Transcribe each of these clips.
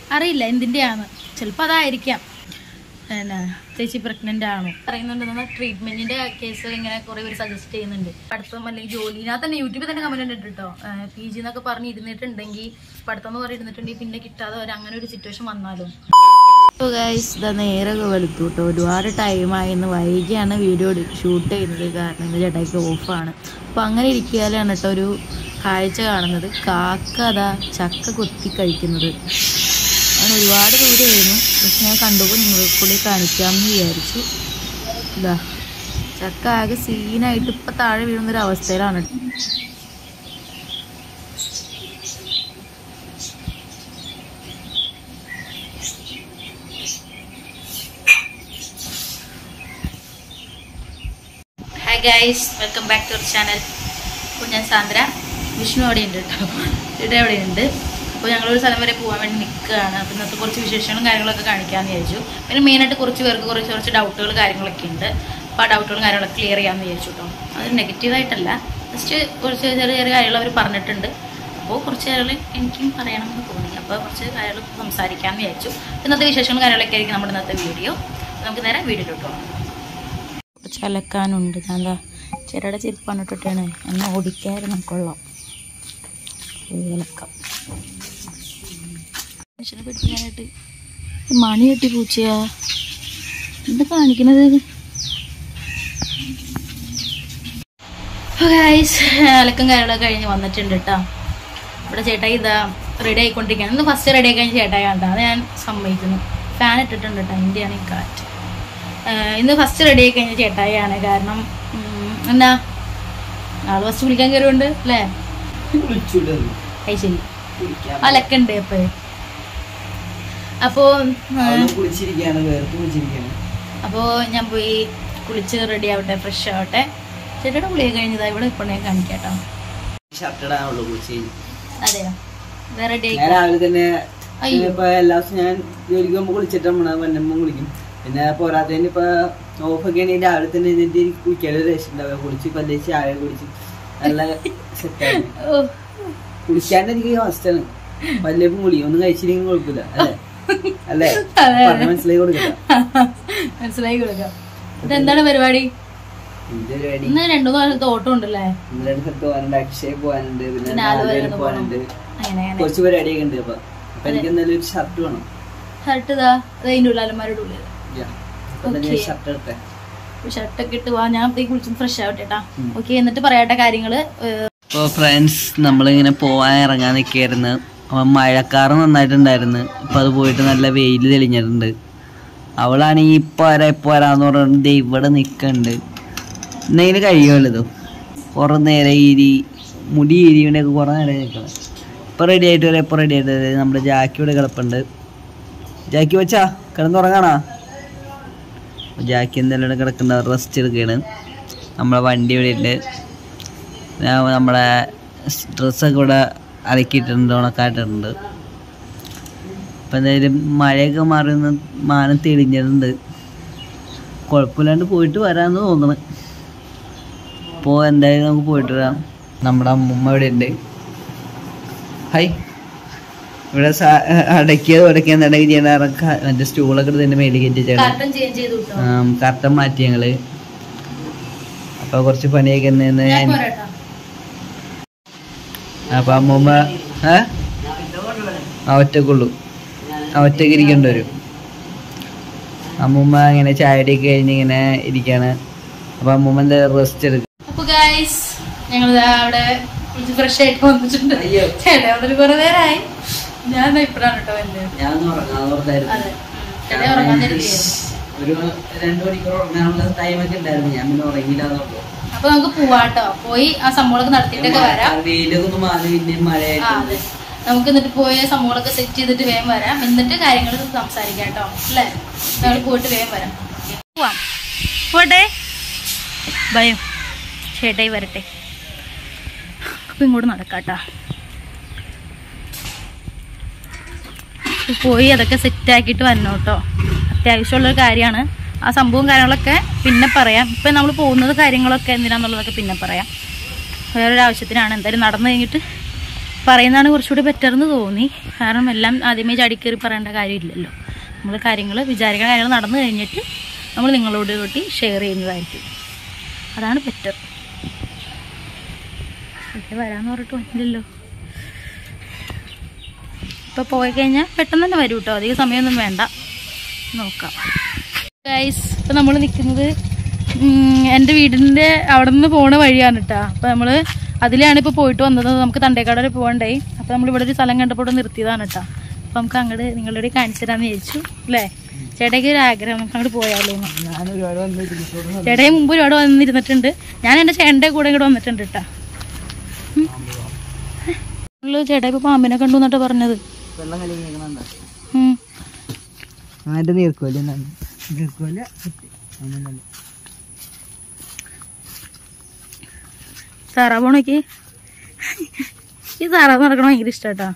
അറിയില്ല എന്തിൻ്റെയാണ് ചിലപ്പോൾ അതായിരിക്കാം പിന്നെ ചേച്ചി പ്രഗ്നന്റ് ആണോ പറയുന്നുണ്ട് ട്രീറ്റ്മെന്റിന്റെ കേസ് ഇങ്ങനെ കുറെ പേര് സജസ്റ്റ് ചെയ്യുന്നുണ്ട് പഠിത്തം അല്ലെങ്കിൽ ജോലിനകത്ത് തന്നെ യൂട്യൂബിൽ തന്നെ കമന്റ് ഉണ്ട് കേട്ടോ പി ജി എന്നൊക്കെ പറഞ്ഞ് ഇരുന്നിട്ടുണ്ടെങ്കിൽ പഠിത്തം എന്ന് പറഞ്ഞ് ഇരുന്നിട്ടുണ്ടെങ്കിൽ പിന്നെ കിട്ടാതെ വരെ അങ്ങനെ ഒരു സിറ്റുവേഷൻ വന്നാലും ഗൈസ് ഇതാ നേരെ വെളുത്തു കേട്ടോ ഒരുപാട് ടൈമായിരുന്നു വൈകിയാണ് വീഡിയോ ഷൂട്ട് ചെയ്യുന്നത് കാരണം എൻ്റെ ചേട്ടായിക്ക് ഓഫാണ് അപ്പോൾ അങ്ങനെ ഇരിക്കാലാണ് കേട്ടോ ഒരു കാഴ്ച കാണുന്നത് കാക്ക അതാ ചക്ക കൊത്തി കഴിക്കുന്നത് അങ്ങനെ ഒരുപാട് ദൂരമായിരുന്നു പക്ഷെ ഞാൻ കണ്ടപ്പോൾ നിങ്ങൾക്ക് കൂടി കാണിക്കാമെന്ന് വിചാരിച്ചു ഇതാ ചക്ക ആകെ സീനായിട്ട് ഇപ്പം താഴെ വീഴുന്നൊരു അവസ്ഥയിലാണ് hi guys welcome back to our channel അപ്പോൾ ഞാൻ സാന്ദ്ര വിഷ്ണു അവിടെ ഉണ്ട് കേട്ടോ ഇവിടെ അവിടെ ഉണ്ട് അപ്പോൾ ഞങ്ങളൊരു സ്ഥലം വരെ പോകാൻ വേണ്ടി നിൽക്കുകയാണ് അപ്പോൾ ഇന്നത്തെ കുറച്ച് വിശേഷങ്ങളും കാര്യങ്ങളൊക്കെ കാണിക്കാമെന്ന് വിചാരിച്ചു പിന്നെ മെയിനായിട്ട് കുറച്ച് പേർക്ക് കുറച്ച് കുറച്ച് ഡൗട്ടുകൾ കാര്യങ്ങളൊക്കെ ഉണ്ട് അപ്പോൾ ആ ഡൗട്ടുകളും കാര്യങ്ങളൊക്കെ ക്ലിയർ ചെയ്യാമെന്ന് വിചാരിച്ചു കേട്ടോ അത് നെഗറ്റീവായിട്ടല്ല ജസ്റ്റ് കുറച്ച് ചെറിയ ചെറിയ കാര്യങ്ങൾ അവർ പറഞ്ഞിട്ടുണ്ട് അപ്പോൾ കുറച്ച് കാര്യങ്ങൾ എനിക്കും പറയണമെന്ന് തോന്നി അപ്പോൾ കുറച്ച് കാര്യങ്ങൾ സംസാരിക്കാമെന്ന് വിചാരിച്ചു ഇന്നത്തെ വിശേഷങ്ങളും കാര്യങ്ങളൊക്കെ ആയിരിക്കും നമ്മുടെ ഇന്നത്തെ വീഡിയോ നമുക്ക് നേരെ വീഡിയോയിലോട്ട് പോകാം കുറച്ച് അലക്കാനുണ്ട് ഞാൻ എന്താ ചേട്ടയുടെ ചെരുപ്പാണ് ഇട്ടിട്ടാണ് എന്നെ ഓടിക്കായിരുന്നു കൊള്ളാം പോയി അലക്കാം മനുഷ്യനെ പിടിക്കാനായിട്ട് മണി കെട്ടി പൂച്ചയാ എന്താ കാണിക്കണത് ഗൈസ് അലക്കും കാര്യങ്ങളൊക്കെ കഴിഞ്ഞ് വന്നിട്ടുണ്ട് കേട്ടോ ഇവിടെ ചേട്ടായി ഇതാ റെഡി ആയിക്കൊണ്ടിരിക്കുകയാണ് ഇന്ന് ഫസ്റ്റ് റെഡി ആയി കഴിഞ്ഞ ചേട്ടായി കണ്ടാ അത് ഞാൻ സമ്മതിക്കുന്നു ഫാൻ ഇട്ടിട്ടുണ്ട് കേട്ടോ ഇന്ത്യയാണ് ഈ കാറ്റ് ആഹ് ഇന്ന് ഫസ്റ്റ് റെഡി ആയി കഴിഞ്ഞ ചേട്ടായിയാണ് കാരണം ഉം, എന്താ ആള് ഫസ്റ്റ് വിളിക്കാൻ കയറുണ്ട് അല്ലേ അത് ശരി അലക്കുണ്ട് അപ്പൊ അപ്പോ ആഹ്, കുളിച്ചിരിക്കാണ് വേർത്ത് കുളിച്ചിരിക്കാണ് അപ്പോ ഞാൻ പോയി കുളിച്ച് റെഡി ആവട്ടെ ഫ്രഷ് ആവട്ടെ ചേട്ടയുടെ കുളിയൊക്കെ കഴിഞ്ഞതാ ഇവിടെ ഇപ്പോൾ ഞാൻ കാണിക്കാം കേട്ടോ ഷർട്ട് ഇടാനുള്ളൂ കുളിച്ച് അതെയോ വേറെ റെഡി ഞാൻ രാവിലെ തന്നെ അയ്യോ. ഇപ്പൊ എല്ലാ ദിവസവും ഞാൻ ജോലിക്ക് പോകുമ്പോൾ കുളിച്ചിട്ട് നമ്മളെ വന്നമ്പോൾ കുളിക്കും പിന്നെ പോരാത്തതിന് ഇപ്പൊ ഓഫൊക്കെ ആണെങ്കിൽ രാവിലെ തന്നെ എന്നിട്ട് എനിക്ക് കുളിക്കാൻ രസം ഉണ്ടാവുക കുളിച്ച് പല്ല് ചായ കുടിച്ച് നല്ല സെറ്റാണ് ഓ കുളിക്കാണ്ട് എനിക്ക് അവസ്ഥയാണ് പല്ലേപ്പും കുളി ഒന്നും കഴിച്ചില്ലെങ്കിൽ കുഴപ്പമില്ല അല്ലേ അല്ലേ അതെ. പറഞ്ഞ മനസ്സിലാക്കി കൊടുക്കട്ടെ മനസ്സിലായി കൊടുക്കാം ഇതെന്താണ് പരിപാടി ഇതിന്റെ പരിപാടി ഇന്ന് രണ്ടു മൂന്ന് സ്ഥലത്ത് ഓട്ടം ഉണ്ടല്ലേ ഇന്ന് രണ്ട് സ്ഥലത്ത് പോകാനുണ്ട് അക്ഷയ പോകാനുണ്ട് പിന്നെ പിന്നെ ആലുവ ആലുവയിൽ ഒന്ന് പോകാനുണ്ട് അങ്ങനെ അങ്ങനെ കുറച്ച് പരിപാടിയൊക്കെ ഉണ്ട് അപ്പൊ അപ്പൊ എനിക്ക് എന്തായാലും ഒരു ഷർട്ട് വേണം ഷർട്ട് ഇതാ അത് അതിൻ്റെ ഉള്ളിൽ അലമാരുടെ ഉള്ളിൽ Yeah. അപ്പൊ എന്തായാലും ഞാൻ Okay. ഷർട്ട് എടുത്തേ ഷർട്ടൊക്കെ ഇട്ട് പോവാ ഞാൻ പോയി കുളിച്ചും ഫ്രഷ് ആവട്ടെ കേട്ടാ ഓക്കെ എന്നിട്ട് പറയട്ടെ കാര്യങ്ങള് ഏഹ്, അപ്പോൾ ഫ്രണ്ട്സ് നമ്മളിങ്ങനെ പോകാൻ ഇറങ്ങാൻ നിൽക്കായിരുന്നു അപ്പം മഴക്കാറ് നന്നായിട്ടുണ്ടായിരുന്നു ഇപ്പം അത് പോയിട്ട് നല്ല വെയിൽ തെളിഞ്ഞിട്ടുണ്ട് അവളാണെങ്കിൽ ഇപ്പം വരാം ഇപ്പം വരാന്ന് പറഞ്ഞിട്ട് ദേ ഇവിടെ നിൽക്കുന്നുണ്ട് എന്തെങ്കിലും കഴിയുമല്ലോ കുറേ നേരം ഇരി മുടി ഇരിവിനൊക്കെ കുറേ നേരം നിൽക്കണം ഇപ്പം റെഡി ആയിട്ട് വരാം ഇപ്പം റെഡി ആയിട്ട് വരാം നമ്മുടെ ജാക്കി ഇവിടെ കിടപ്പുണ്ട് ജാക്കി വെച്ചാ കിടന്നുറങ്ങാണോ ജാക്കി എന്തെല്ലാം ഇവിടെ കിടക്കുന്ന റെസ്റ്റ് എടുക്കുകയാണ് നമ്മളെ വണ്ടി ഇവിടെ ഉണ്ട് ഞാൻ നമ്മളെ ഡ്രസ്സൊക്കെ ഇവിടെ അലക്കിയിട്ടുണ്ട് ഉണക്കായിട്ടുണ്ട് അപ്പം എന്തായാലും മഴയൊക്കെ മാറി ഒന്ന് മാനം തെളിഞ്ഞിട്ടുണ്ട് കുഴപ്പമില്ലാണ്ട് പോയിട്ട് വരാമെന്ന് തോന്നണ് അപ്പോൾ എന്തായാലും നമുക്ക് പോയിട്ട് വരാം നമ്മുടെ അമ്മൂമ്മ ഇവിടെ ഉണ്ട് ഹായ് ഇവിടെ സാ- അടക്കിയത് ഉടക്കിയത് എന്തെങ്കിലും ചെയ്യണ മറ്റേ സ്റ്റൂളൊക്കെ എടുത്ത് മേലിൽ കയറ്റി ചേട്ടാ കർട്ടൻ ചേഞ്ച് ചെയ്തു കിട്ടോ കറക്റ്റം മാറ്റി ഞങ്ങള് അപ്പൊ കുറച്ച് പണിയൊക്കെ ഉണ്ടായിരുന്നു ഞാൻ ഞാൻ പോരാട്ടോ അപ്പൊ അമ്മൂമ്മ ഏ ആ ഒറ്റക്കുള്ളൂ ആ ഒറ്റക്ക് ഇരിക്കേണ്ടി വരും അമ്മൂമ്മ ഇങ്ങനെ ചായടിയൊക്കെ കഴിഞ്ഞ് ഇങ്ങനെ ഇരിക്കാണ് അപ്പൊ അമ്മൂമ്മ എന്താ റെസ്റ്റ് എടുക്കും അപ്പൊ ഗൈസ് ഞങ്ങൾ അവിടെ കുളിച്ച് ഫ്രഷ് ആയിട്ട് വന്നിട്ടുണ്ട് അയ്യോ. ചേട്ടാ അവിടെ കുറെ നേരമായി ഞാൻ ഇപ്പഴാണ് കേട്ടോ എന്റെ ഞാൻ ഉറങ്ങാറുണ്ടായിരുന്നു അതെ ചേട്ടാ ഉറങ്ങാൻ നേരത്തെ ഒരു രണ്ടു മണിക്കൂർ ഉറങ്ങാനുള്ള ടൈമൊക്കെ ഉണ്ടായിരുന്നു ഞാൻ പിന്നെ ഉറങ്ങിയില്ലാന്നുള്ളൂ അപ്പൊ നമുക്ക് പോവാട്ടോ പോയി ആ സംഭവങ്ങളൊക്കെ നടത്തിയിട്ടൊക്കെ വരാം വെയിലൊക്കെ ഒന്ന് മാറി പിന്നെ ആ മഴയായിട്ട് അതെ നമുക്ക് എന്നിട്ട് പോയി ആ സംഭവങ്ങളൊക്കെ സെറ്റ് ചെയ്തിട്ട് വേഗം വരാം എന്നിട്ട് കാര്യങ്ങൾ സംസാരിക്കാം കേട്ടോ അല്ലേ ഞങ്ങൾ പോയിട്ട് വേഗം വരാം പോവാം പോട്ടെ ഭയം ചേട്ടായി വരട്ടെ അപ്പൊ ഇങ്ങോട്ട് നടക്കാട്ടാ പോയി അതൊക്കെ സെറ്റ് ആക്കിയിട്ട് വരണം കേട്ടോ അത്യാവശ്യമുള്ളൊരു കാര്യമാണ് ആ സംഭവം കാര്യങ്ങളൊക്കെ പിന്നെ പറയാം ഇപ്പം നമ്മൾ പോകുന്നത് കാര്യങ്ങളൊക്കെ എന്തിനാന്നുള്ളതൊക്കെ പിന്നെ പറയാം വേറൊരു ആവശ്യത്തിനാണ് എന്തായാലും നടന്നു കഴിഞ്ഞിട്ട് പറയുന്നതാണ് കുറച്ചുകൂടി ബെറ്റർ എന്ന് തോന്നി കാരണം എല്ലാം ആദ്യമേ ചാടിക്കേറി പറയേണ്ട കാര്യമില്ലല്ലോ നമ്മൾ കാര്യങ്ങൾ വിചാരിക്കുന്ന കാര്യങ്ങൾ നടന്നു കഴിഞ്ഞിട്ട് നമ്മൾ നിങ്ങളോട് കൂട്ടി ഷെയർ ചെയ്യുന്നതായിരിക്കും അതാണ് ബെറ്റർ ഇവിടെ വരാമെന്ന് പറഞ്ഞിട്ട് വന്നില്ലല്ലോ ഇപ്പോൾ പോയി കഴിഞ്ഞാൽ പെട്ടെന്ന് തന്നെ വരും കേട്ടോ അധികം സമയമൊന്നും വേണ്ട നോക്കാം ഗൈസ് ഇപ്പം നമ്മൾ നിൽക്കുന്നത് എൻ്റെ വീടിൻ്റെ അവിടെ നിന്ന് പോണ വഴിയാണ് കേട്ടോ അപ്പോൾ നമ്മൾ അതിലാണ് ഇപ്പോൾ പോയിട്ട് വന്നത് നമുക്ക് തണ്ടേക്കാട് വരെ പോകണ്ടായി അപ്പോൾ നമ്മൾ ഇവിടെ ഒരു സ്ഥലം കണ്ടപ്പോൾ ഇവിടെ നിർത്തിയതാണ് കേട്ടോ അപ്പോൾ നമുക്ക് അങ്ങോട്ട് നിങ്ങളുടെ കാണിച്ചു തരാമെന്ന് വിചാരിച്ചു അല്ലേ ചേട്ടയ്ക്ക് ഒരു ആഗ്രഹം നമുക്ക് അങ്ങോട്ട് പോയാലോ എന്ന് ഞാൻ ഒരുപാട് വന്നിട്ട് ചേട്ടയെ മുമ്പ് ഒരുപാട് വന്നിരുന്നിട്ടുണ്ട് ഞാൻ എൻ്റെ ചേട്ടൻ്റെ കൂടെ ഇങ്ങോട്ട് വന്നിട്ടുണ്ട് കേട്ടോ ചേട്ടാ ഇപ്പോൾ പാമ്പിനെ കണ്ടു എന്നിട്ട് പറഞ്ഞത് വെള്ളം കലിങ്ങണ്ട ഉം. ആരുടെ നീർക്കോല നീർക്കോല ഒന്നും താറാവ് നോക്കി ഈ താറാവ് നടക്കണ ഭയങ്കര ഇഷ്ടാട്ടാ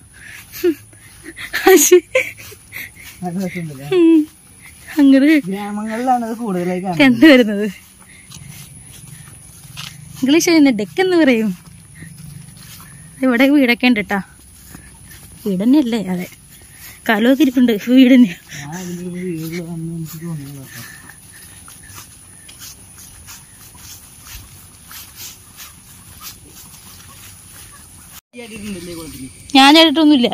അങ്ങനെ ഗ്രാമങ്ങളിലാണ് അത് കൂടുതലായി കാണുന്നത് എന്ത് വരുന്നത് ഇംഗ്ലീഷ് തന്നെ ഡെക്ക് എന്ന് പറയും ഇവിടെ വീടൊക്കെ ഉണ്ട് കേട്ടാ വീട് തന്നെയല്ലേ അതെ കാലമൊക്കെ ഇരിപ്പുണ്ട് വീട് തന്നെ ഞാൻ അതിന്റെ ഒരു വീട് വന്ന് എനിക്ക് തോന്നിയത് കേട്ടോ. ഞാൻ ചാടിയിട്ടൊന്നുമില്ല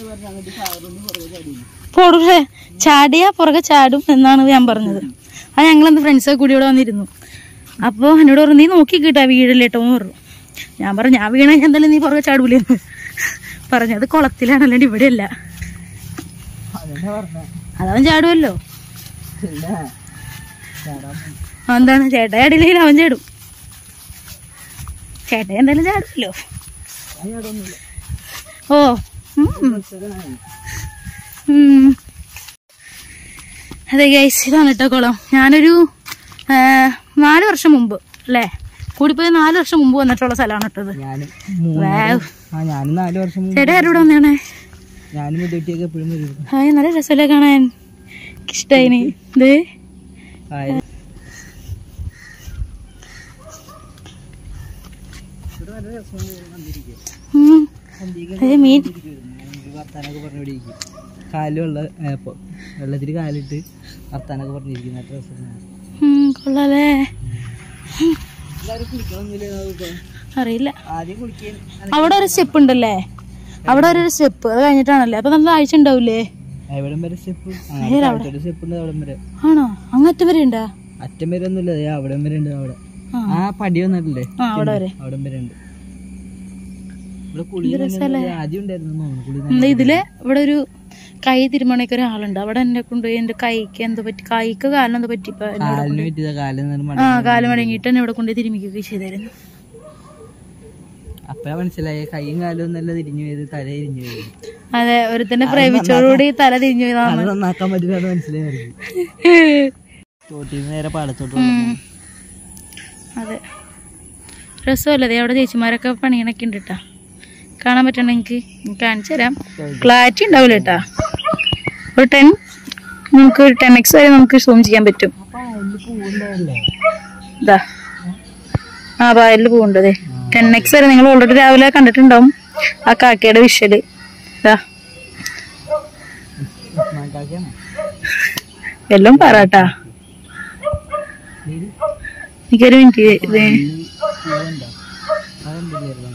പുറകെ ചാടിയാ പുറകെ ചാടും എന്നാണ് ഞാൻ പറഞ്ഞത് ആ ഞങ്ങളന്ന് ഫ്രണ്ട്സൊക്കെ കൂടി ഇവിടെ വന്നിരുന്നു അപ്പോൾ എന്നോട് പറഞ്ഞു നീ നോക്കി കിട്ടാ വീടില്ലേട്ടോ എന്ന് പറഞ്ഞു ഞാൻ പറഞ്ഞു ഞാൻ വീണ ഞാൻ എന്തായാലും നീ പുറകെ ചാടൂലെന്ന് പറഞ്ഞത് കുളത്തിലാണ് അല്ലാണ്ട് ഇവിടെയല്ല അതെന്നെ പറഞ്ഞ അതവൻ ചാടുമല്ലോ ഇല്ല ചാടാൻ പോ- ആ, എന്താണ് ചേട്ടാ ചാടിയില്ലെങ്കിൽ അവൻ ചാടും ചേട്ടാ എന്തായാലും ചാടുമല്ലോ ഞാൻ ചാടൊന്നുമില്ല. ഓ ഉം, ഉം. രസകരമാണ്. ഉം. അതെ ഗൈസ് ഇതാണ് കേട്ടോ കുളം ഞാനൊരു ആ, നാല് വർഷം മുമ്പ് അല്ലേ കൂടിപ്പോയി നാല് വർഷം മുമ്പ് വന്നിട്ടുള്ള സ്ഥലമാണ് കേട്ടത് ഞാനും മൂന്ന് വാവ്. ആ ഞാനും നാല് വർഷം മുമ്പ് ചേട്ടാ ആരോടെ വന്നേണേ ഞാനും മുതട്ടിയൊക്കെ എപ്പോഴും വരും ഹായ് നല്ല രസമല്ലേ കാണാൻ ഇഷ്ടായിന് ഇത് ആയത് ഉം. അതെ മീൻ വർത്താനൊക്കെ പറഞ്ഞോണ്ടിരിക്കും കാലുള്ള വെള്ളത്തിൽ കാലിട്ട് വർത്താനൊക്കെ പറഞ്ഞിരിക്കുന്ന രസമാണ് ഉം, കൊള്ളാലേ എല്ലാവരും കുളിക്കണമെന്നില്ല അറിയില്ല ആദ്യം കുളിക്കാൻ അവിടെ ഒരു സ്റ്റെപ്പ് ഉണ്ടല്ലേ അവിടെ ഒരു സ്റ്റെപ്പ് അത് കഴിഞ്ഞിട്ടാണല്ലേ അപ്പൊ നല്ല ആഴ്ച ഉണ്ടാവൂലേ എവിടം വരെ സ്റ്റെപ്പ് നേരെ അവിടെ. ഒരു സ്റ്റെപ്പ് ഉണ്ട് അവിടം വരെ ആണോ അങ്ങറ്റം വരെ ഉണ്ടാ അറ്റം വരെ ഒന്നുമില്ല ദേ അവിടം വരെ ഉണ്ട് അവിടെ ആ. ആ പടി വന്നിട്ടില്ലേ ആ അവിടെ വരെ അവിടം വരെ ഉണ്ട് ഇവിടെ കുളി ആദ്യം ഉണ്ടായിരുന്നു തോന്നുന്നു കുളി എന്താ ഇതില് ഇവിടെ ഒരു കൈ തിരുമണയ്ക്ക് ഒരാളുണ്ട് അവിടെ എന്നെ കൊണ്ടുപോയി എന്റെ കൈക്ക് എന്തോ പറ്റി കൈക്ക് കാലിനെന്തോ പറ്റി ഇപ്പൊ എന്നെ ഇവിടെ കാലിന് പറ്റിയതാ കാലിൽ നിന്ന് ആ കാല് മടങ്ങിയിട്ട് എന്നെ ഇവിടെ കൊണ്ടുപോയി തിരുമിക്കുകയൊക്കെ ചെയ്തായിരുന്നു അപ്പഴാ മനസ്സിലായി കൈയും കാലും ഒന്നല്ല തിരിഞ്ഞു പോയത് തല തിരിഞ്ഞു പോയത് അതെ ഒരുത്തന്നെ പ്രേമിച്ചോടുകൂടി തല തിരിഞ്ഞു പോയതാണ് അത് നന്നാക്കാൻ പറ്റില്ല മനസ്സിലായി തോട്ടിൽ നിന്ന് നേരെ പാടത്തോട്ട് ഉം. അതെ രസമല്ലേ ദേ അവിടെ ചേച്ചിമാരൊക്കെ പണിയണൊക്കെ ഉണ്ട് കേട്ടാ കാണാൻ പറ്റണ എനിക്ക് കാണിച്ചു തരാം ക്ലാരിറ്റി ഉണ്ടാവില്ല കേട്ടാ ഒരു ടെൻ നമുക്ക് ഒരു ടെൻ എക്സ് വരെ നമുക്ക് സൂം ചെയ്യാൻ പറ്റും പൂവുണ്ടായല്ലേ ഇതാ ആ വയലിൽ പോകുന്നുണ്ട് അതെ ടെൻ എക്സ് വരെ നിങ്ങൾ ഓൾറെഡി രാവിലെ കണ്ടിട്ടുണ്ടാവും ആ കാക്കയുടെ വിഷല് ഇതാ കാക്കാണ് എല്ലാം പറട്ടാ എനിക്കൊരു മിനിറ്റ് ഇത് പൂവുണ്ടോ അതെന്തില്ലായിരുന്നു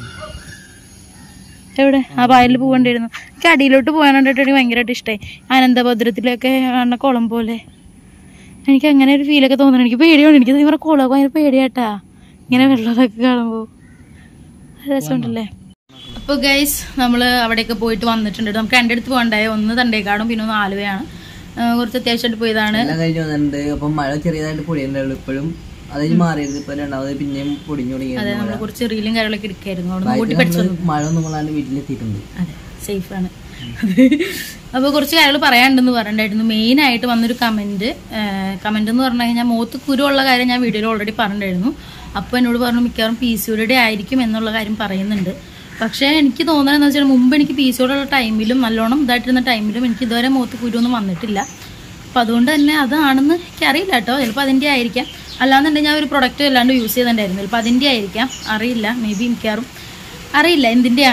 എവിടെ ആ വയലിൽ പോകണ്ടായിരുന്നു എനിക്ക് അടിയിലോട്ട് പോകാൻ കണ്ടിട്ട് എനിക്ക് ഭയങ്കരമായിട്ട് ഇഷ്ടമായി അനന്തഭദ്രത്തിലൊക്കെ കാണുന്ന കുളം പോലെ എനിക്ക് അങ്ങനെ ഒരു ഫീലൊക്കെ തോന്നുന്നു എനിക്ക് പേടിയാണ് എനിക്ക് ഇവരെ കുളം ഭയങ്കര പേടിയാട്ടാ ഇങ്ങനെ വെള്ളമൊക്കെ കാണുമ്പോൾ രസമുണ്ടല്ലേ അപ്പോൾ ഗൈസ് നമ്മൾ അവിടെയൊക്കെ പോയിട്ട് വന്നിട്ടുണ്ട് നമുക്ക് എൻ്റെ അടുത്ത് പോകണ്ടായ ഒന്ന് തണ്ടേക്കാടും പിന്നെ ഒന്ന് ആലുവയാണ് ആ, കുറച്ച് അത്യാവശ്യമായിട്ട് പോയതാണ് എല്ലാം കഴിഞ്ഞ് വന്നിട്ടുണ്ട് അപ്പൊ മഴ ചെറിയതായിട്ട് പൊടിയുണ്ടാവുള്ളൂ ഇപ്പോഴും അത് കഴിഞ്ഞ് മാറിയത് ഇപ്പൊ രണ്ടാമത് പിന്നെയും പൊടിഞ്ഞു അതെ തുടങ്ങിയത് നമ്മൾ കുറച്ച് റീലും കാര്യങ്ങളൊക്കെ എടുക്കായിരുന്നു അവിടെ കൂട്ടി പഠിച്ചു മഴ ഒന്നും കൊള്ളാണ്ട് വീട്ടിലെത്തിയിട്ടുണ്ട് അതെ സേഫാണ് അപ്പോൾ കുറച്ച് കാര്യങ്ങൾ പറയാനുണ്ടെന്ന് പറഞ്ഞിട്ടുണ്ടായിരുന്നു മെയിനായിട്ട് വന്നൊരു കമൻറ്റ് കമൻറ്റ് എന്ന് പറഞ്ഞു കഴിഞ്ഞാൽ മുഖത്ത് കുരുള്ള കാര്യം ഞാൻ വീഡിയോയിൽ ഓൾറെഡി പറഞ്ഞിട്ടുണ്ടായിരുന്നു അപ്പോൾ എന്നോട് പറഞ്ഞു മിക്കവാറും പി സി യുടെ ആയിരിക്കും എന്നുള്ള കാര്യം പറയുന്നുണ്ട് പക്ഷേ എനിക്ക് തോന്നണമെന്ന് വെച്ചാൽ മുമ്പ് എനിക്ക് പി സി ഉള്ള ടൈമിലും നല്ലോണം ഇതായിട്ടിരുന്ന ടൈമിലും എനിക്ക് ഇതുവരെ മുഖത്ത് കുരുവൊന്നും വന്നിട്ടില്ല അപ്പോൾ അതുകൊണ്ട് തന്നെ അതാണെന്ന് എനിക്കറിയില്ല കേട്ടോ ചിലപ്പോൾ അതിൻ്റെ ആയിരിക്കാം അല്ലാന്നുണ്ടെങ്കിൽ ഞാൻ ഒരു പ്രൊഡക്റ്റ് അല്ലാണ്ട് യൂസ് ചെയ്തിട്ടുണ്ടായിരുന്നു ചിലപ്പോൾ അതിൻ്റെ ആയിരിക്കാം അറിയില്ല മേ ബി മിക്കവാറും അറിയില്ല എന്തിൻ്റെയാണ്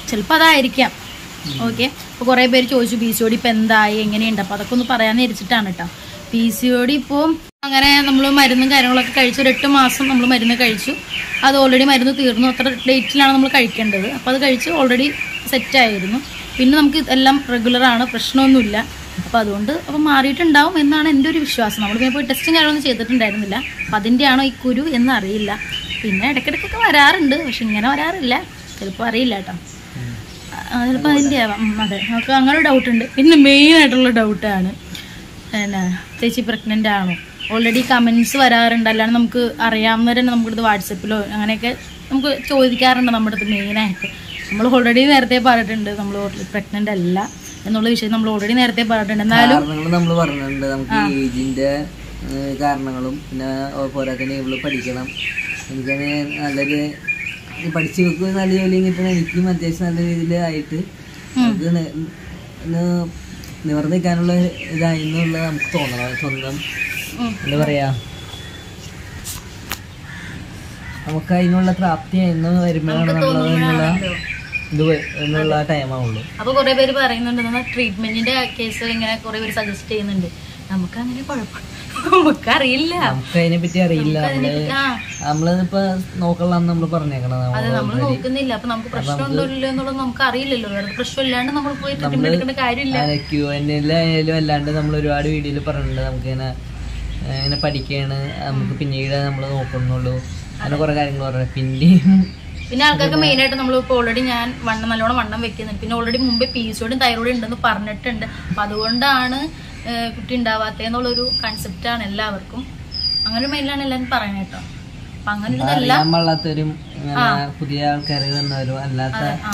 ചിലപ്പോൾ അതായിരിക്കാം ഓക്കെ അപ്പോൾ കുറേ പേര് ചോദിച്ചു പി സി ഒ ഡി ഇപ്പം എന്തായി എങ്ങനെയുണ്ട് അപ്പോൾ അതൊക്കെ ഒന്ന് പറയാമെന്ന് വിചാരിച്ചിട്ടാണ് കേട്ടോ പി സി ഒ ഡി ഇപ്പോൾ അങ്ങനെ നമ്മൾ മരുന്നും കാര്യങ്ങളൊക്കെ കഴിച്ചു ഒരു എട്ട് മാസം നമ്മൾ മരുന്ന് കഴിച്ചു അത് ഓൾറെഡി മരുന്ന് തീർന്നു അത്ര ഡേറ്റിലാണ് നമ്മൾ കഴിക്കേണ്ടത് അപ്പോൾ അത് കഴിച്ച് ഓൾറെഡി സെറ്റായിരുന്നു പിന്നെ നമുക്ക് എല്ലാം റെഗുലറാണ് പ്രശ്നമൊന്നുമില്ല അപ്പോൾ അതുകൊണ്ട് അപ്പോൾ മാറിയിട്ടുണ്ടാവും എന്നാണ് എൻ്റെ ഒരു വിശ്വാസം നമ്മൾ പിന്നെ പോയി ടെസ്റ്റും കാര്യങ്ങളൊന്നും ചെയ്തിട്ടുണ്ടായിരുന്നില്ല അപ്പം അതിൻ്റെയാണോ ഈ കുരു എന്നറിയില്ല പിന്നെ ഇടയ്ക്കിടയ്ക്കൊക്കെ വരാറുണ്ട് പക്ഷെ ഇങ്ങനെ വരാറില്ല ചിലപ്പോൾ അറിയില്ല കേട്ടോ ചിലപ്പോൾ അതിൻ്റെ ആവാം ഉം, അതെ നമുക്ക് അങ്ങനെ ഒരു ഡൗട്ട് ഉണ്ട് പിന്നെ മെയിൻ ആയിട്ടുള്ള ഡൗട്ടാണ് പിന്നെ ചേച്ചി പ്രഗ്നൻ്റ് ആണോ ഓൾറെഡി കമൻസ് വരാറുണ്ട് അല്ലാണ്ട് നമുക്ക് അറിയാവുന്നവർ തന്നെ നമുക്കിത് വാട്സപ്പിലോ അങ്ങനെയൊക്കെ നമുക്ക് ചോദിക്കാറുണ്ട് നമ്മുടെ അടുത്ത് മെയിനായിട്ട് നമ്മൾ ഓൾറെഡി നേരത്തെ പറഞ്ഞിട്ടുണ്ട് നമ്മൾ പ്രഗ്നൻ്റ് അല്ല എന്നുള്ള വിഷയം നമ്മൾ ഓൾറെഡി നേരത്തെ പറഞ്ഞിട്ടുണ്ട് എന്നാലും കാരണങ്ങൾ നമ്മൾ പറഞ്ഞിട്ടുണ്ട് നമുക്ക് ഏജിന്റെ കാരണങ്ങളും പിന്നെ പോരാത്തന്നെ ഇവള് പഠിക്കണം എനിക്കങ്ങനെ നല്ലൊരു പഠിച്ചു വെക്കുക നല്ല ജോലിയും കിട്ടണം എനിക്കും അത്യാവശ്യം നല്ല രീതിയിൽ ആയിട്ട് നമുക്ക് നി- ഒന്ന് നിവർന്ന് നിൽക്കാനുള്ള ഇതായി എന്നുള്ളത് നമുക്ക് തോന്നണം സ്വന്തം ഉം. എന്താ പറയാ നമുക്ക് അതിനുള്ള പ്രാപ്തി എന്ന് വരുമ്പോഴാണ് നമ്മൾ അതിനുള്ള ഇത് വ- എന്നുള്ള ടൈമാവുള്ളൂ അപ്പോൾ കുറേ പേര് പറയുന്നുണ്ട് നമ്മൾ ട്രീറ്റ്മെന്റിന്റെ കേസ് ഇങ്ങനെ കുറേ പേര് സജസ്റ്റ് ചെയ്യുന്നുണ്ട് നമുക്ക് അങ്ങനെ കുഴപ്പം നമുക്കറിയില്ല നമുക്ക് അതിനെ പറ്റി അറിയില്ല നമ്മള് ആ നമ്മളിപ്പോ നോക്കലാന്ന് നമ്മൾ പറഞ്ഞേക്കണത് അതെ നമ്മൾ നോക്കുന്നില്ല അപ്പൊ നമുക്ക് പ്രശ്നമുണ്ടോ ഇല്ലയോ എന്നുള്ളത് നമുക്ക് അറിയില്ലല്ലോ വേറെ പ്രശ്നമില്ലാണ്ട് നമ്മൾ പോയി ട്രീറ്റ്മെന്റ് എടുക്കേണ്ട കാര്യമില്ല ക്യൂ എന്നിലായാലും അല്ലാണ്ട് നമ്മൾ ഒരുപാട് വീഡിയോയിൽ പറഞ്ഞിട്ടുണ്ട് നമുക്ക് ഇങ്ങനെ ഏഹ് ഇങ്ങനെ പഠിക്കാണ് നമുക്ക് പിന്നീട് നമ്മൾ നോക്കുന്നുള്ളൂ അങ്ങനെ കുറെ കാര്യങ്ങൾ പറഞ്ഞു പിന്നെയും പിന്നെ ആൾക്കാർക്ക് മെയിൻ ആയിട്ട് നമ്മൾ ഇപ്പോൾ ഓൾറെഡി ഞാൻ വണ്ണം നല്ലോണം വണ്ണം വെക്കുന്നുണ്ട് പിന്നെ ഓൾറെഡി മുമ്പേ പി സിയോടും തൈറോയിഡും ഉണ്ടെന്ന് പറഞ്ഞിട്ടുണ്ട് അപ്പൊ അതുകൊണ്ടാണ് ഏഹ് കുട്ടി ഉണ്ടാവാത്തതെന്നുള്ളൊരു കൺസെപ്റ്റാണ് എല്ലാവർക്കും അങ്ങനെ ഒരു മെയിലാണ് എല്ലാവരും പറയുന്നത് കേട്ടോ അപ്പൊ അങ്ങനെ ഒരു ഇതല്ല അറിയാൻ പാടില്ലാത്തവരും ഇങ്ങനെ പുതിയ ആൾക്കാർ വന്നവരും അല്ലാത്ത ആ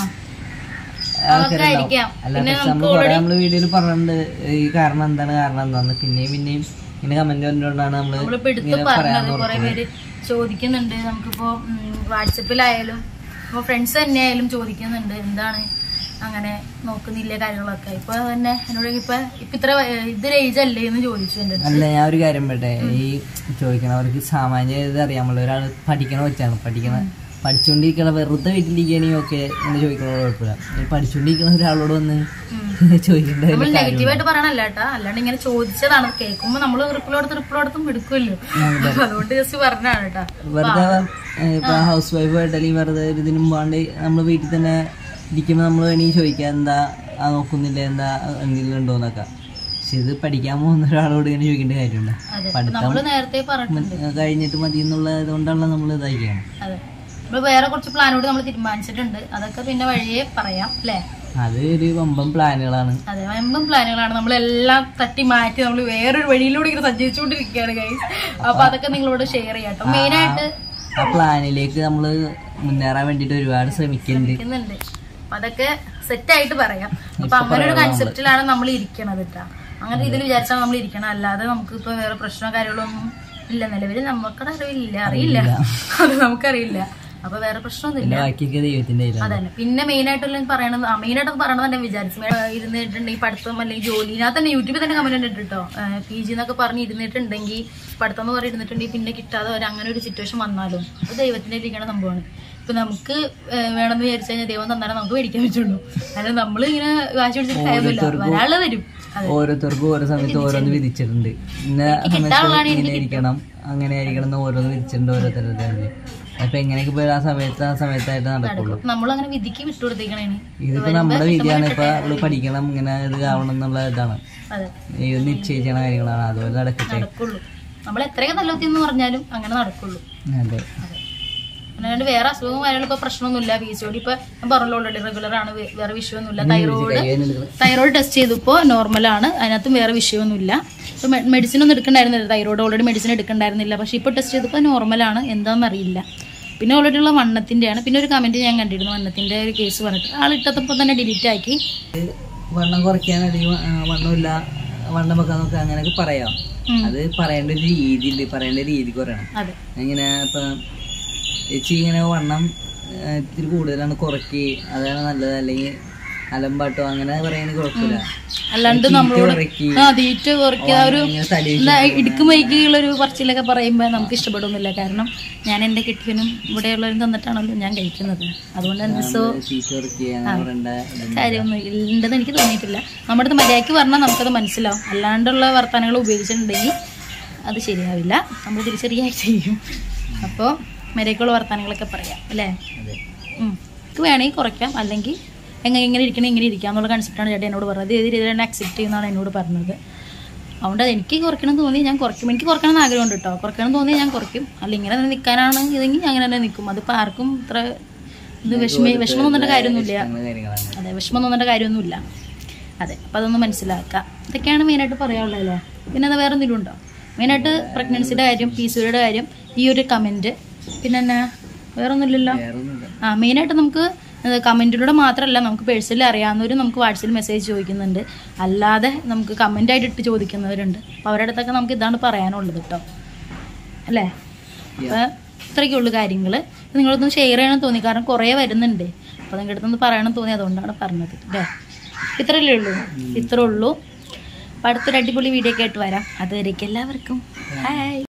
ആൾക്കാരുണ്ടാവും അല്ലാത്ത നമ്മൾ കുറെ നമ്മള് വീഡിയോയിൽ പറഞ്ഞിട്ടുണ്ട് ഈ കാരണം എന്താണ് കാരണം എന്താന്ന് പിന്നെയും പിന്നെയും ഇങ്ങനെ കമന്റ് വന്നുകൊണ്ടാണ് നമ്മള് നമ്മളിപ്പോ എടുത്ത് പറഞ്ഞത് കുറെ പേര് ചോദിക്കുന്നുണ്ട് നമുക്കിപ്പോ വാട്സപ്പിലായാലും ഇപ്പൊ ഫ്രണ്ട്സ് തന്നെ ആയാലും ചോദിക്കുന്നുണ്ട് എന്താണ് അങ്ങനെ നോക്കുന്നില്ല കാര്യങ്ങളൊക്കെ ഇപ്പൊ തന്നെ എന്നോട് ഇപ്പൊ ഇപ്പൊ ഇത്ര വയ- ഇതൊരു ഏജ് അല്ലേ എന്ന് ചോദിച്ചു എൻ്റെ അടുത്ത്. അല്ല ഞാൻ ഒരു കാര്യം പറയട്ടെ ഈ ചോദിക്കണവർക്ക് സാമാന്യ ഇത് അറിയാമല്ലോ ഒരാൾ പഠിക്കണ വെച്ചാണ് പഠിക്കണ പഠിച്ചുകൊണ്ടിരിക്കണ വെറുതെ വീട്ടിലിരിക്കുകയാണെങ്കിൽ ഓക്കെ എന്ന് ചോദിക്കണത് കുഴപ്പമില്ല ഈ പഠിച്ചുകൊണ്ടിരിക്കണ ഒരാളോട് വന്ന് ചോദിക്കേണ്ട നമ്മൾ നെഗറ്റീവായിട്ട് പറയണല്ല കേട്ടാ അല്ലാണ്ട് ഇങ്ങനെ ചോദിച്ചതാണ് കേൾക്കുമ്പോ നമ്മള് റിപ്ലൈ എടുത്ത് റിപ്ലൈ എടുത്തും എടുക്കുമല്ലോ അതുകൊണ്ട് ജസ്റ്റ് പറഞ്ഞാണ് കേട്ടാ വെറുതെ ഏഹ് ഇപ്പൊ ഹൗസ് വൈഫ് ആയിട്ട് അല്ലെങ്കിൽ വെറുതെ ഒരു ഇതിനും പോകാണ്ട് നമ്മൾ വീട്ടിൽ തന്നെ ഇരിക്കുമ്പോൾ നമ്മൾ വേണമെങ്കിൽ ചോദിക്കാം എന്താ ആ നോക്കുന്നില്ല എന്താ എന്തെങ്കിലും ഉണ്ടോന്നൊക്കെ പക്ഷെ ഇത് പഠിക്കാൻ പോകുന്ന ഒരാളോട് ഇങ്ങനെ ചോദിക്കേണ്ട കാര്യമുണ്ട് അതെ പഠിത്തം നമ്മള് നേരത്തെ പറഞ്ഞിട്ടുണ്ട് ഏഹ് കഴിഞ്ഞിട്ട് മതി എന്നുള്ള ഇതുകൊണ്ടാണല്ലോ നമ്മൾ ഇതാക്കിയാണ് അതെ നമ്മള് വേറെ കുറച്ച് പ്ലാനോട് നമ്മൾ തീരുമാനിച്ചിട്ടുണ്ട് അതൊക്കെ പിന്നെ വഴിയേ പറയാം അല്ലേ അത് ഒരു വമ്പൻ പ്ലാനുകളാണ് അതെ വമ്പൻ പ്ലാനുകളാണ് നമ്മളെല്ലാം തട്ടി മാറ്റി നമ്മൾ വേറൊരു വഴിയിലൂടെ ഇങ്ങനെ സഞ്ചരിച്ചുകൊണ്ടിരിക്കുകയാണ് ഗൈസ് അപ്പൊ അതൊക്കെ നിങ്ങളോട് ഷെയർ ചെയ്യാം കേട്ടോ മെയിൻ ആയിട്ട് ആ പ്ലാനിലേക്ക് നമ്മൾ മുന്നേറാൻ വേണ്ടിയിട്ട് ഒരുപാട് ശ്രമിക്കുന്നുണ്ട് ഇരിക്കുന്നുണ്ട് അപ്പൊ അതൊക്കെ സെറ്റ് ആയിട്ട് പറയാം അപ്പൊ അങ്ങനെ ഒരു കൺസെപ്റ്റിലാണ് നമ്മൾ ഇരിക്കണത് കേട്ടോ അങ്ങനെ ഇതിൽ വിചാരിച്ചാണ് നമ്മൾ ഇരിക്കണം അല്ലാതെ നമുക്ക് ഇപ്പൊ വേറെ പ്രശ്നമോ കാര്യങ്ങളൊന്നും ഇല്ല നിലവിൽ നമുക്കത് അറിവില്ല അറിയില്ല അത് നമുക്കറിയില്ല അപ്പൊ വേറെ പ്രശ്നമൊന്നുമില്ല പിന്നെ ബാക്കിയൊക്കെ ദൈവത്തിന്റെ കയ്യിലാണ് അതന്നെ പിന്നെ മെയിൻ ആയിട്ടുള്ള പറയണത് മെയിൻ ആയിട്ട് പറയണത് തന്നെ വിചാരിച്ചു മേ- ഇരുന്നിട്ടുണ്ടെങ്കിൽ പഠിത്തം അല്ലെങ്കിൽ ജോലി ഇതിനകത്ത് തന്നെ യൂട്യൂബിൽ തന്നെ കമന്റ് ഉണ്ട് കേട്ടോ പി ജി എന്നൊക്കെ പറഞ്ഞ് ഇരുന്നിട്ടുണ്ടെങ്കിൽ പഠിത്തം എന്ന് പറഞ്ഞ് ഇരുന്നിട്ടുണ്ടെങ്കിൽ പിന്നെ കിട്ടാതെ ഒരു അങ്ങനെ ഒരു സിറ്റുവേഷൻ വന്നാലും അത് ദൈവത്തിന്റെ ഇരിക്കുന്ന സംഭവമാണ് ഇപ്പൊ നമുക്ക് ഏഹ്, വേണമെന്ന് വിചാരിച്ചു കഴിഞ്ഞാൽ ദൈവം തന്നാലേ നമുക്ക് മേടിക്കാൻ പറ്റുള്ളൂ അല്ലാതെ നമ്മൾ ഇങ്ങനെ വാശി പിടിച്ചിട്ട് കാര്യമില്ല വരാള് വരും അതെ ഓരോരുത്തർക്കും ഓരോ സമയത്ത് ഓരോന്ന് വിധിച്ചിട്ടുണ്ട് ഇന്ന സമയത്ത് ഇങ്ങനെ ഇരിക്കണം അങ്ങനെ ആയിരിക്കണം എന്ന് ഓരോന്ന് വിധിച്ചിട്ടുണ്ട് ഓരോരുത്തരുടെ അപ്പൊ എങ്ങനെയൊക്കെ പോയി ആ സമയത്ത് ആ സമയത്തായിട്ട് നടക്കുള്ളൂ നമ്മളങ്ങനെ വിധിക്ക് വിട്ടുകൊടുത്തേക്കണേന് ഇതിപ്പോ നമ്മുടെ വിധിയാണ് ഇപ്പൊ അവള് പഠിക്കണം ഇങ്ങനെ ഇത് ആവണം എന്നുള്ള ഇതാണ് അതെ ഇത് നിശ്ചയിക്കണ കാര്യങ്ങളാണ് അതുപോലെ നടക്കട്ടെ നടക്കുള്ളൂ നമ്മൾ എത്രയൊക്കെ നല്ലൊത്തിന്ന് പറഞ്ഞാലും അങ്ങനെ നടക്കുള്ളൂ അതെ അതെ അല്ലാണ്ട് വേറെ അസുഖവും കാര്യങ്ങളും ഇപ്പൊ പ്രശ്നമൊന്നുമില്ല പി സി ഓടി ഇപ്പൊ ഞാൻ പറഞ്ഞല്ലോ ഓൾറെഡി റെഗുലർ ആണ് വേ- വേറെ വിഷയമൊന്നുമില്ല തൈറോയിഡ് കയ്യേനെടുക്കണം. തൈറോയിഡ് ടെസ്റ്റ് ചെയ്തപ്പോൾ നോർമലാണ് അതിനകത്തും വേറെ വിഷയമൊന്നുമില്ല ഇപ്പൊ മെഡിസിൻ ഒന്നും എടുക്കണ്ടായിരുന്നില്ല തൈറോയിഡ് ഓൾറെഡി മെഡിസിൻ എടുക്കണ്ടായിരുന്നില്ല പക്ഷെ ഇപ്പോൾ ടെസ്റ്റ് ചെയ്തപ്പോൾ നോർമലാണ് എന്താണെന്ന് അറിയില്ല പിന്നെ ഓൾറെഡി ഉള്ള വണ്ണത്തിൻ്റെയാണ് പിന്നെ ഒരു കമന്റ് ഞാൻ കണ്ടിരുന്നു വണ്ണത്തിന്റെ ഒരു കേസ് പറഞ്ഞിട്ട് ആളിട്ടപ്പോൾ തന്നെ ഡിലീറ്റ് ആക്കി വണ്ണം കുറയ്ക്കാൻ അല്ലെങ്കിൽ ആ, വണ്ണമില്ല വണ്ണം വെക്കാൻ നോക്കുക അങ്ങനെയൊക്കെ പറയാം ഉം. അത് പറയേണ്ട ഒരു രീതിയിൽ പറയേണ്ട രീതിക്ക് പറയണം അതെ ഇങ്ങനെ ഇപ്പം ചേച്ചി ഇങ്ങനെ വണ്ണം ആ, ഇത്തിരി കൂടുതലാണ് കുറയ്ക്ക് അതാണ് നല്ലത് അല്ലെങ്കിൽ അലമ്പാട്ടോ അങ്ങനെ പറയുന്നത് കുഴപ്പമില്ല അല്ലാണ്ട് തീറ്റ നമ്മളോട് കുറയ്ക്ക്. ആ തീറ്റ കുറയ്ക്കുക ഒരു ഇങ്ങനെ തടി എന്താ ഇടുക്കുമൈക്കുള്ളൊരു പറച്ചിലൊക്കെ പറയുമ്പോൾ നമുക്ക് ഇഷ്ടപ്പെടുന്നില്ല കാരണം ഞാൻ എൻ്റെ കെട്ടിയനും ഇവിടെയുള്ളവരും തന്നിട്ടാണല്ലോ ഞാൻ കഴിക്കുന്നത് അതുകൊണ്ട് തന്നെ സോ തീറ്റ കുറയ്ക്കുക അങ്ങനെ പറയണ്ട ഇതൊന്നും. കാര്യമൊന്നും ഉണ്ടെന്ന് എനിക്ക് തോന്നിയിട്ടില്ല നമ്മുടെ അടുത്ത് മര്യാദയ്ക്ക് പറഞ്ഞാൽ നമുക്കത് മനസ്സിലാവും അല്ലാണ്ടുള്ള വർത്തമാനങ്ങൾ ഉപയോഗിച്ചിട്ടുണ്ടെങ്കിൽ അത് ശരിയാവില്ല നമ്മൾ തിരിച്ചറിയായി ചെയ്യും അപ്പോൾ മര്യാദയ്ക്കുള്ള വർത്തമാനങ്ങളൊക്കെ പറയാം അല്ലേ അതെ ഉം. ഇത് വേണമെങ്കിൽ കുറയ്ക്കാം അല്ലെങ്കിൽ എങ്ങനെ ഇങ്ങനെ ഇരിക്കണം ഇങ്ങനെ ഇരിക്കാം എന്നുള്ള കൺസെപ്റ്റാണ് ചേട്ടൻ എന്നോട് പറഞ്ഞത് ഏത് രീതിയിലാണ് അക്സെപ്റ്റ് ചെയ്യുന്നതാണ് എന്നോട് പറഞ്ഞത് അതുകൊണ്ട് എനിക്ക് കുറയ്ക്കണം തോന്നി ഞാൻ കുറയ്ക്കും എനിക്ക് കുറയ്ക്കണം എന്ന് ആഗ്രഹമുണ്ട് കേട്ടോ കുറയ്ക്കണം തോന്നി ഞാൻ കുറയ്ക്കും അല്ല ഇങ്ങനെ തന്നെ നിൽക്കാനാണ് ഇതെങ്കിൽ അങ്ങനെ തന്നെ നിൽക്കും അതിപ്പോൾ ആർക്കും ഇത്ര ഇത് വിഷമി വിഷമം തോന്നേണ്ട കാര്യമൊന്നുമില്ല അങ്ങനെ കാര്യങ്ങളാണ് അതെ വിഷമം തോന്നേണ്ട കാര്യമൊന്നുമില്ല അതെ അപ്പോൾ അതൊന്ന് മനസ്സിലാക്കാം ഇതൊക്കെയാണ് മെയിനായിട്ട് പറയാനുള്ളത് അല്ലേ പിന്നെ അത് വേറെ എന്തെങ്കിലും ഉണ്ടോ മെയിനായിട്ട് പ്രഗ്നൻസിയുടെ കാര്യം പി സിയുടെ കാര്യം ഈ ഒരു കമൻറ്റ് പിന്നെ എന്നാ വേറെ ഒന്നുമില്ലല്ലോ വേറെ ഒന്നുമില്ല ആ മെയിനായിട്ട് നമുക്ക് കമൻറ്റിലൂടെ മാത്രമല്ല നമുക്ക് പേഴ്സണലി അറിയാവുന്നവർ നമുക്ക് വാട്സപ്പിൽ മെസ്സേജ് ചോദിക്കുന്നുണ്ട് അല്ലാതെ നമുക്ക് കമൻ്റായിട്ട് ഇട്ട് ചോദിക്കുന്നവരുണ്ട് അപ്പോൾ അവരുടെ അടുത്തൊക്കെ നമുക്ക് ഇതാണ് പറയാനുള്ളത് കേട്ടോ അല്ലേ അപ്പോൾ ഇത്രയൊക്കെ ഉള്ളു കാര്യങ്ങൾ നിങ്ങളൊന്ന് ഷെയർ ചെയ്യണം തോന്നി കാരണം കുറേ വരുന്നുണ്ട് അപ്പോൾ നിങ്ങളുടെ അടുത്തൊന്ന് പറയണം തോന്നി അതുകൊണ്ടാണ് പറഞ്ഞത് അല്ലേ ഇത്രയല്ലേ ഉള്ളൂ ഇത്രേ ഉള്ളൂ അപ്പോൾ അടുത്തൊരു അടിപൊളി വീഡിയോ ഒക്കെ ആയിട്ട് വരാം അതുവരേക്കും എല്ലാവർക്കും ഹായ്